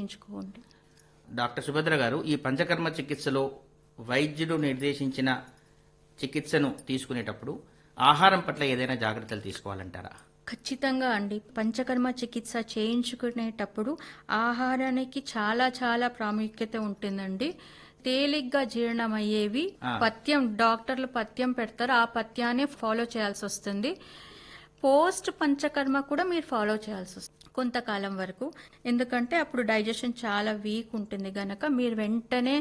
చేయించుకోండి డాక్టర్ సుభద్ర గారు ఈ పంచకర్మ చికిత్సలో వైద్యుడు నిర్దేశించిన చికిత్సను తీసుకునేటప్పుడు ఆహారం పట్ల ఏదైనా జాగ్రత్తలు తీసుకోవాలంటారా ఖచ్చితంగా అండి పంచకర్మ చికిత్స చేయించుకునేటప్పుడు ఆహారానికి చాలా చాలా ప్రాముఖ్యత ఉంటుందండి తేలిగ్గా జీర్ణమయ్యేవి పథ్యం డాక్టర్లు పథ్యం పెడతారు ఆ పథ్యాన్ని ఫాలో చేయాల్సి వస్తుంది పోస్ట్ పంచకర్మ కూడా మీరు ఫాలో చేయాల్సి వస్తుంది కొంతకాలం వరకు ఎందుకంటే అప్పుడు డైజెషన్ చాలా వీక్ ఉంటుంది గనక మీరు వెంటనే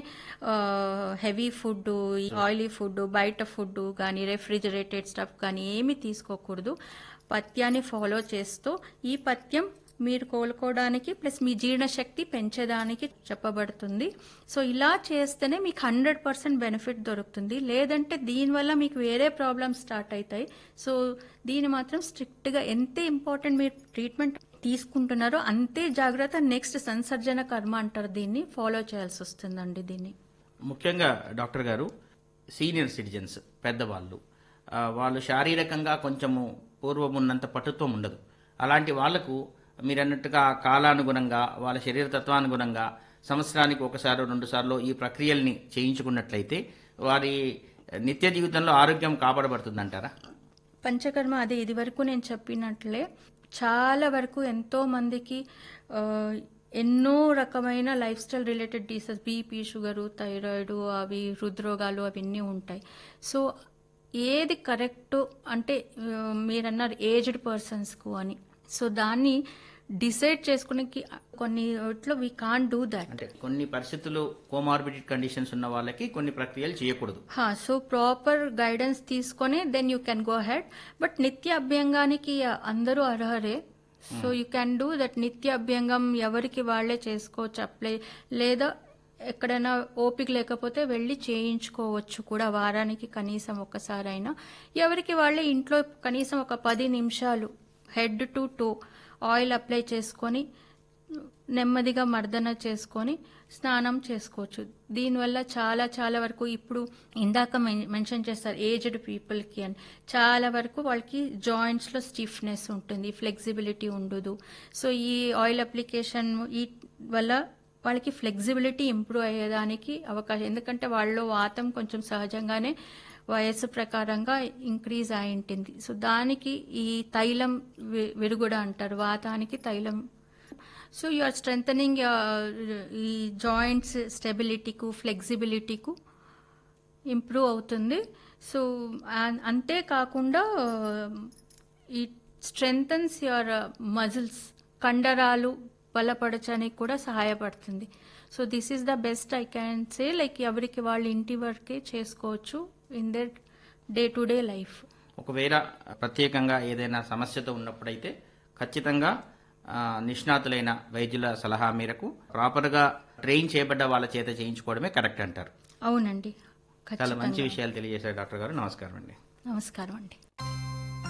హెవీ ఫుడ్ ఆయిలీ ఫుడ్ బయట ఫుడ్ కానీ రెఫ్రిజిరేటెడ్ స్టఫ్ కానీ ఏమీ తీసుకోకూడదు పథ్యాన్ని ఫాలో చేస్తూ ఈ పథ్యం మీరు కోలుకోవడానికి ప్లస్ మీ జీర్ణశక్తి పెంచేదానికి చెప్పబడుతుంది సో ఇలా చేస్తేనే మీకు హండ్రెడ్ పర్సెంట్ బెనిఫిట్ దొరుకుతుంది లేదంటే దీనివల్ల మీకు వేరే ప్రాబ్లమ్స్ స్టార్ట్ అవుతాయి సో దీన్ని మాత్రం స్ట్రిక్ట్గా ఎంత ఇంపార్టెంట్ మీరు ట్రీట్మెంట్ తీసుకుంటున్నారో అంతే జాగ్రత్త నెక్స్ట్ సంసర్జన కర్మ అంటారు దీన్ని ఫాలో చేయాల్సి వస్తుందండి దీన్ని ముఖ్యంగా డాక్టర్ గారు సీనియర్ సిటిజన్స్ పెద్దవాళ్ళు ఆ, వాళ్ళు శారీరకంగా కొంచెము పూర్వం ఉన్నంత పటుత్వం ఉండదు అలాంటి వాళ్లకు మీరు అన్నట్టుగా కాలానుగుణంగా వాళ్ళ శరీర తత్వానుగుణంగా సంవత్సరానికి ఒకసారి రెండు సార్లు ఈ ప్రక్రియల్ని చేయించుకున్నట్లయితే వారి నిత్య జీవితంలో ఆరోగ్యం కాపాడబడుతుందంటారా పంచకర్మ అదే ఇది వరకు నేను చెప్పినట్లే చాలా వరకు ఎంతో మందికి ఆ, ఎన్నో రకమైన lifestyle related disease BP sugar thyroid అవి హృద్రోగాలు అవన్నీ ఉంటాయి సో ఏది కరెక్ట్ అంటే ఆ, మీరన్నారు ఏజ్డ్ పర్సన్స్కు అని సో దాన్ని డిసైడ్ చేసుకునేకి కొన్ని ఇట్లో వీ కాన్ డూ దాట్ అంటే కొన్ని పరిస్థితులు కోమార్బిడిటీ కండిషన్స్ ఉన్న వాళ్ళకి కొన్ని ప్రక్రియలు చేయకూడదు హా సో ప్రాపర్ గైడెన్స్ తీసుకొని then you can go head but నిత్య అభ్యంగానికి అందరూ అర్హరే so you can do that నిత్య అభ్యంగం ఎవరికి వాళ్ళే చేసుకోవచ్చు అప్లై లేదా ఎక్కడైనా ఓపిక లేకపోతే వెళ్ళి చేయించుకోవచ్చు కూడా వారానికి కనీసం ఒక్కసారైనా ఎవరికి వాళ్ళే ఇంట్లో కనీసం ఒక పది నిమిషాలు head to toe oil apply చేసుకొని నెమ్మదిగా మర్దన చేసుకొని స్నానం చేసుకోవచ్చు దీనివల్ల చాలా చాలా వరకు ఇప్పుడు ఇందాక మెన్- మెన్షన్ చేస్తారు ఏజ్డ్ పీపుల్కి అని చాలా వరకు వాళ్ళకి జాయింట్స్లో స్టిఫ్నెస్ ఉంటుంది ఫ్లెక్సిబిలిటీ ఉండదు సో ఈ ఆయిల్ అప్లికేషన్ ఈ వల్ల వాళ్ళకి ఫ్లెక్సిబిలిటీ ఇంప్రూవ్ అయ్యేదానికి అవకాశం ఎందుకంటే వాళ్ళలో వాతం కొంచెం సహజంగానే వయస్సు ప్రకారంగా ఇంక్రీజ్ అయి ఉంటుంది సో దానికి ఈ తైలం వి- విరుగుడ అంటారు వాతానికి తైలం సో యు ఆర్ స్ట్రెంగ్ ఈ జాయింట్స్ స్టెబిలిటీకు ఫ్లెక్సిబిలిటీకు ఇంప్రూవ్ అవుతుంది సో ఆ- అంతేకాకుండా ఈ స్ట్రెంగ్తన్స్ యువర్ మజిల్స్ కండరాలు బలపరచడానికి కూడా సహాయపడుతుంది so this is the best I can say like ఎవరికి వాళ్ళ ఇంటి వరకే చేసుకోవచ్చు in their day to day life ఒకవేళ ప్రత్యేకంగా ఏదైనా సమస్యతో ఉన్నప్పుడైతే ఖచ్చితంగా ఆ, నిష్ణాతులైన వైద్యుల సలహా మేరకు ప్రాపర్గా ట్రైన్ చేయబడ్డ వాళ్ళ చేత చేయించుకోవడమే కరెక్ట్ అంటారు అవునండి చాలా ఖచ్చితంగా మంచి విషయాలు తెలియజేశారు డాక్టర్ గారు నమస్కారం అండి నమస్కారం అండి